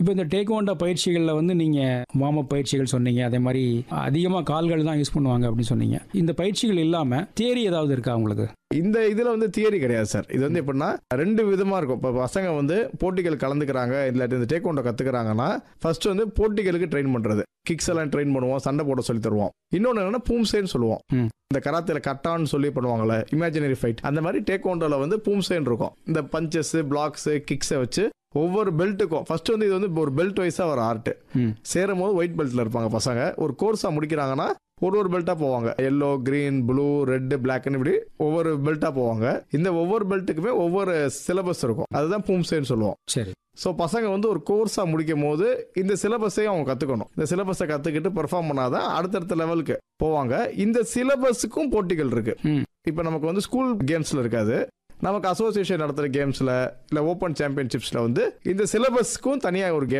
இப்போ இந்த டேக்வாண்டோ பயிற்சிகளில் வந்து நீங்கள் வாம பயிற்சிகள் சொன்னீங்க அதே மாதிரி அதிகமாக கால்கள் தான் யூஸ் பண்ணுவாங்க அப்படின்னு சொன்னீங்க இந்த பயிற்சிகள் இல்லாமல் தேரி ஏதாவது இருக்கா உங்களுக்கு இந்த இதுல வந்து தியரி கிடையாது சார் இது வந்து எப்படின்னா ரெண்டு விதமா இருக்கும் இப்போ பசங்க வந்து போட்டிகள் கலந்துக்கிறாங்க இல்லாட்டி இந்த டேக்கோண்டோ கத்துக்கிறாங்கன்னா ஃபர்ஸ்ட் வந்து போட்டிகளுக்கு ட்ரெயின் பண்றது கிக்ஸ் எல்லாம் ட்ரெயின் பண்ணுவோம் சண்டை போட சொல்லி தருவோம் இன்னொன்று என்னன்னா பூம்சேன்னு சொல்லுவோம் ம். இந்த கராத்தேல கட்டான்னு சொல்லி பண்ணுவாங்கல்ல இமேஜினரி ஃபைட் அந்த மாதிரி டேக்கோண்டோல வந்து பூம்சேன் இருக்கும் இந்த பஞ்சஸ் பிளாக்ஸ் கிக்ஸை வச்சு ஒவ்வொரு பெல்ட்டுக்கும் ஃபர்ஸ்ட் வந்து இது வந்து ஒரு பெல்ட் வைஸா ஒரு ஆர்ட் ம் சேரும் போது ஒயிட் பெல்ட்ல இருப்பாங்க பசங்க ஒரு கோர்ஸா முடிக்கிறாங்கன்னா ஒரு ஒரு பெல்ட்டா போவாங்க எல்லோ கிரீன் ப்ளூ ரெட் பிளாக்னு இப்படி ஒவ்வொரு பெல்ட்டா போவாங்க இந்த ஒவ்வொரு பெல்ட்டுக்குமே ஒவ்வொரு சிலபஸ் இருக்கும் அதுதான் பூம்சேன்னு சொல்லுவோம் சரி ஸோ பசங்க வந்து ஒரு கோர்ஸாக முடிக்கும் போது இந்த சிலபஸையும் அவங்க கற்றுக்கணும் இந்த சிலபஸை கற்றுக்கிட்டு பெர்ஃபார்ம் பண்ணாதான் அடுத்தடுத்த லெவலுக்கு போவாங்க இந்த சிலபஸுக்கும் போட்டிகள் இருக்கு ம். இப்போ நமக்கு வந்து ஸ்கூல் கேம்ஸில் இருக்காது நமக்கு அசோசியேஷன் நடத்துகிற கேம்ஸில் இல்லை ஓப்பன் சாம்பியன்ஷிப்ஸில் வந்து இந்த சிலபஸ்க்கும் தனியாக ஒரு கேம்